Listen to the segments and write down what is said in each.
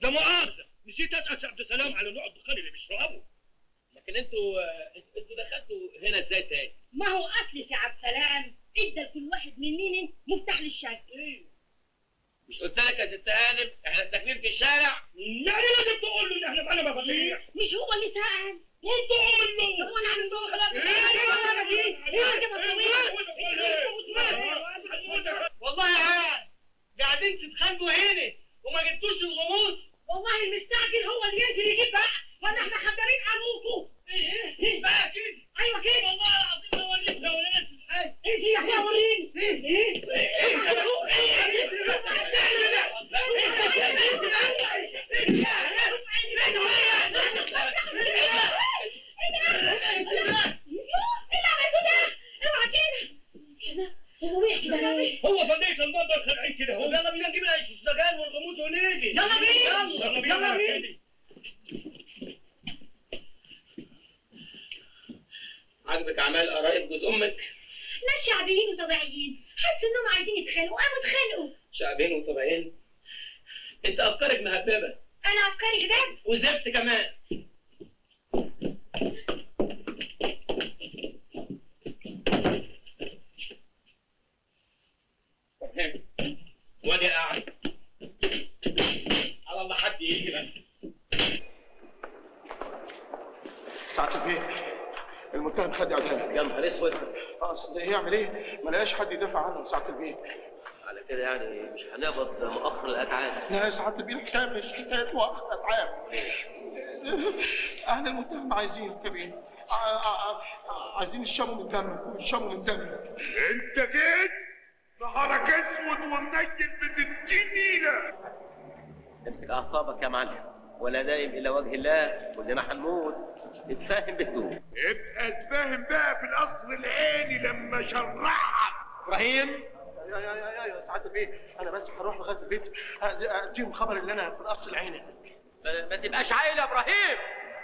لا مؤاخذه نسيت اسال عبد السلام على نوع الدخان اللي بيشربه لكن انتوا انتوا دخلتوا هنا ازاي تاني؟ ما هو اصل سي عبد السلام ادى لكل واحد مننا مفتاح للشقه مش قلت لك يا ست هانم احنا ساكنين في الشارع؟ يعني لازم تقول له ان احنا معانا مفاتيح مش هو اللي سأل وانت قول له هو انا عندي خلاص والله يا عيال قاعدين تتخانقوا هنا وما جبتوش الغموس والله المستعجل هو اللي ينزل يجيب بقى ولا احنا حضرين ابوكم ايه بقى كده ايوه كده والله العظيم لو وريك لو لقيت الحاج ايه يا اخويا وريني ايه هو فديك المنظر خلعين كده هو يلا بينا نجيب السجاير والغموس ونيجي يلا بينا. يلا بينا يلا بينا. كده. عاجبك اعمال قرايب جوز امك ناس شعبيين وطبيعيين حسوا انهم عايزين يتخانقوا قاموا اتخانقوا شعبين وطبيعين انت افكارك مهببه انا افكاري كده وزفت كمان فهمت وادي قاعد على الله حد يجي بقى ساعة البيت المتهم خد اعدام يا نهار اسود اصل يعمل ايه؟ ما لقاش حد يدافع عنه ساعة البيت على كده يعني مش هنقبض مؤخر الاتعاب لا ساعة البيت الحكاية مش حكاية وقت اتعاب اهل المتهم عايزين كبير ع- ع- ع- عايزين يشموا من دمك ويشموا من دمك انت جيت نهارك اسود ومنيل بستين نيله امسك اعصابك يا معلم ولا دايم الا وجه الله كلنا هنموت اتفاهم بهدوء ابقى اتفاهم بقى في القصر العيني لما شرعك ابراهيم يا يا يا يا يا ساعة البيت انا بس هروح لغاية البيت أ- اديهم خبر ان انا في القصر العيني ما ما تبقاش عايل يا ابراهيم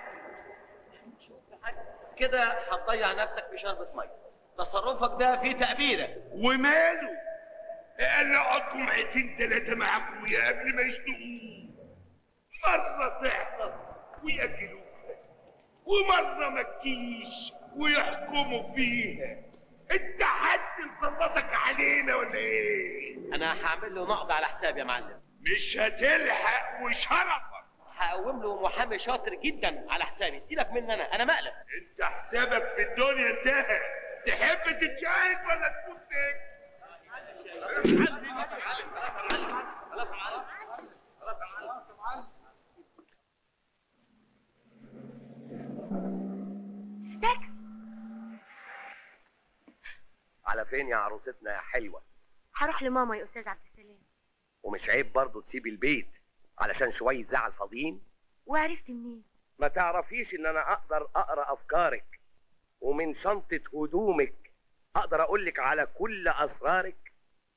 كده هتضيع نفسك في شربة ميه تصرفك ده فيه تأبيرة وماله قال اقعد جمعتين ثلاثة مع ابويا قبل ما يشتغلوا مرة تحفظ ويأكلوها ومرة ما تجيش ويحكموا فيها انت حد مسلطك علينا ولا ايه؟ انا هعمل له نقض على حسابي يا معلم مش هتلحق وشرفك هقوم له محامي شاطر جدا على حسابي سيبك مني انا انا مقلب انت حسابك في الدنيا انتهى تحب تتشاهد ولا تكون ساكت؟ تاكس على فين يا عروستنا يا حلوة هروح لماما يا استاذ عبد السلام ومش عيب برضه تسيبي البيت علشان شوية زعل فاضيين وعرفت منين ما تعرفيش ان انا اقدر اقرا افكارك ومن شنطة هدومك اقدر اقولك على كل اسرارك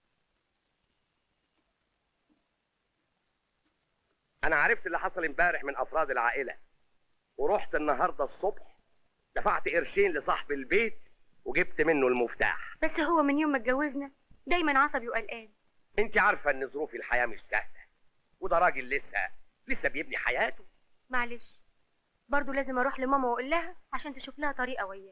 انا عرفت اللي حصل امبارح من افراد العائلة ورحت النهاردة الصبح دفعت قرشين لصاحب البيت وجبت منه المفتاح بس هو من يوم ما اتجوزنا دايما عصبي وقلقان انت عارفة ان ظروف الحياة مش سهلة وده راجل لسه لسه بيبني حياته معلش برضو لازم اروح لماما واقول لها عشان تشوف لها طريقه وياه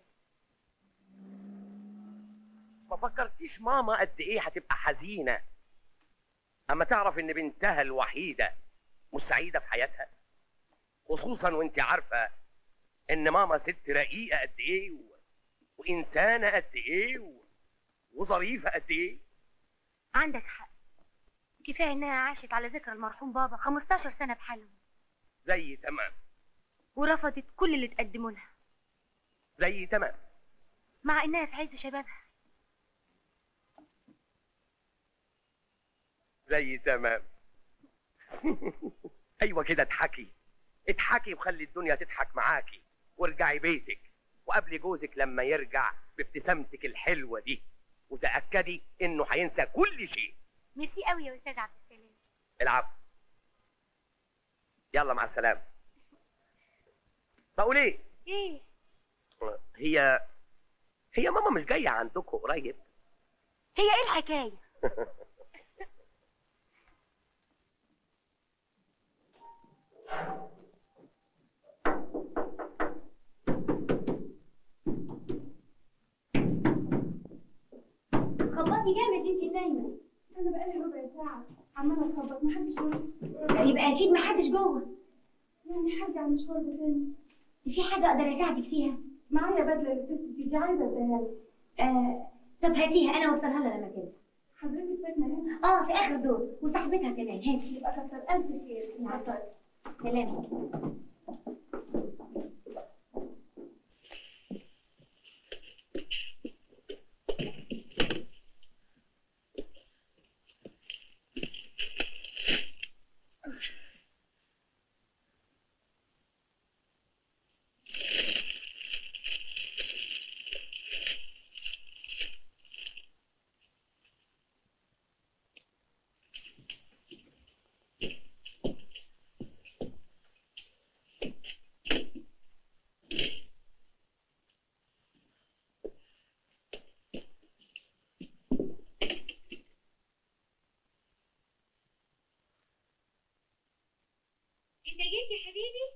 ما فكرتيش ماما قد ايه هتبقى حزينة اما تعرف ان بنتها الوحيدة مش سعيدة في حياتها خصوصا وانت عارفة ان ماما ست رقيقة قد ايه و... وانسانة قد ايه و... وظريفة قد ايه عندك حق كفايه انها عاشت على ذكرى المرحوم بابا 15 سنه بحالهم زي تمام ورفضت كل اللي تقدمه لها زي تمام مع انها في عز شبابها زي تمام ايوه كده اضحكي اضحكي وخلي الدنيا تضحك معاكي وارجعي بيتك وقابلي جوزك لما يرجع بابتسامتك الحلوه دي وتاكدي انه هينسى كل شيء ميرسي قوي يا استاذ عبد السلام العب يلا مع السلامه بقول ايه ايه هي هي ماما مش جايه عندكم قريب هي ايه الحكايه خبطي جامد انت نايمه انا بقالي ربع ساعه عماله اخبط محدش جوه يبقى اكيد محدش جوه يعني هرجع المشوار ده تاني في حاجه اقدر اساعدك فيها معايا بدله للست دي دي عايزه اديها لك آه طب هاتيها انا اوصلها لها لما تنزل حضرتك ساكنه هنا اه في اخر دور وصاحبتها كمان هاتي يبقى كتر الف خير اتفضلي. سلام انت جيت يا حبيبي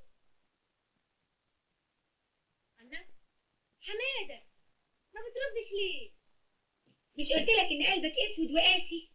الله حماده ما بتردش ليه مش قلت لك ان قلبك اسود وقاسي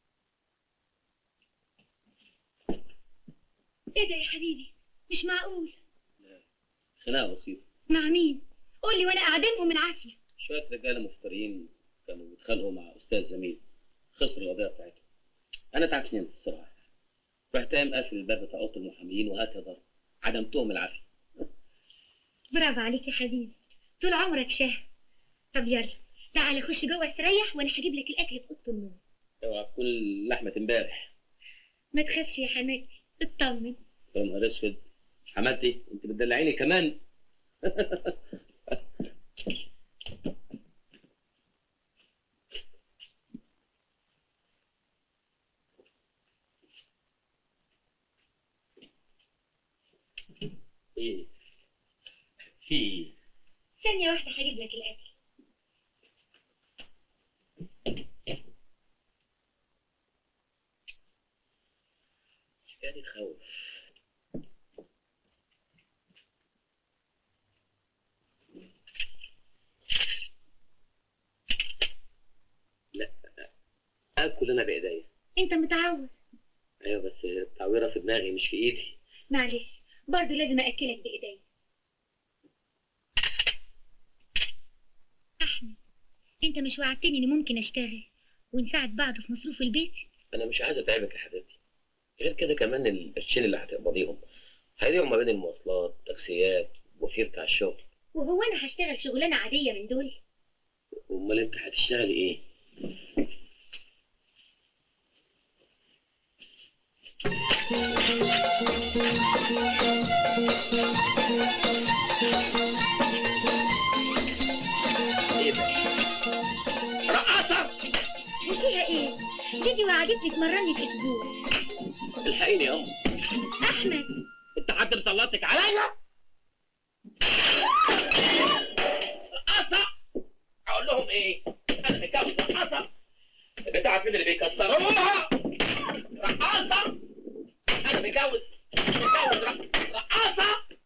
ايه ده يا حبيبي مش معقول خناقه بسيطه مع مين قول لي وانا اعدمهم من عافيه شويه رجاله مفترين كانوا بيتخانقوا مع استاذ زميل خسر القضيه بتاعتهم انا تعبت بصراحه رحت قايم قافل الباب بتاع اوضه المحامين وهكذا عدمتهم العافيه برافو عليك يا حبيبي طول عمرك شاه طب يلا تعالى خش جوه استريح وانا هجيب لك الاكل في اوضه النوم اوعى تكون لحمه امبارح ما تخافش يا حماتي اطمن يا نهار اسود حماتي انت بتدلعيني كمان ايه في ايه ثانيه واحده هجيب لك الاكل حكايه تخوف لا اكل انا بايديا انت متعود ايوه بس التعويره في دماغي مش في ايدي معلش برضه لازم اكلك بايدي احمد انت مش وعدتني اني ممكن اشتغل ونساعد بعض في مصروف البيت انا مش عايز اتعبك يا حبيبتي غير كده كمان القرشين اللي هتقبضيهم هيضيعوا ما بين المواصلات تاكسيات وفير بتاع الشغل وهو انا هشتغل شغلانه عاديه من دول امال انت هتشتغلي ايه ايه ده رقاصه فيها ايه دي وعدتني تمرني في اسبوع الحقيني يا ام احمد انت حد مسلطك عليا رقاصه اقول لهم ايه انا متجوز رقاصه انت عارفين اللي بيكسروها رقاصه انا متجوز متجوز رق- رقاصه